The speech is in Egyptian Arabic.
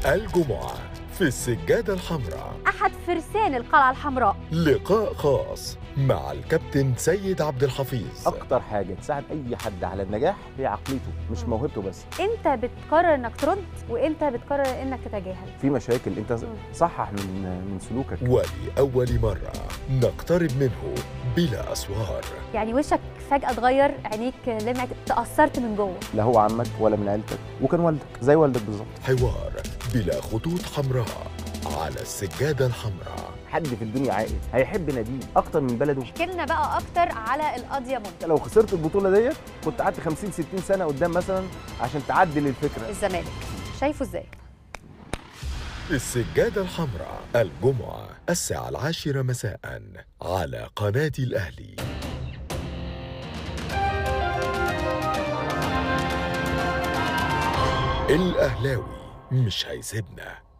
الجمعة في السجادة الحمراء أحد فرسان القلعة الحمراء لقاء خاص مع الكابتن سيد عبد الحفيظ اكتر حاجه تساعد اي حد على النجاح هي عقليته مش موهبته بس أنت بتقرر إنك ترد وأنت بتقرر إنك تتجاهل في مشاكل انت صحح من من سلوكك ولأول مرة نقترب منه بلا أسوار يعني وشك فجأة اتغير عينيك لمعت تأثرت من جوه لا هو عمك ولا من عيلتك وكان والدك زي والدك بالظبط حوار بلا خطوط حمراء على السجادة الحمراء حد في الدنيا عاقل هيحب ناديه اكتر من بلده احكي لنا بقى أكتر على القضية منى لو خسرت البطوله ديت كنت قعدت 50 60 سنه قدام مثلا عشان تعدل الفكره الزمالك شايفه إزاي؟ السجادة الحمراء الجمعة الساعة العاشرة مساء على قناة الأهلي الأهلاوي مش هيسيبنا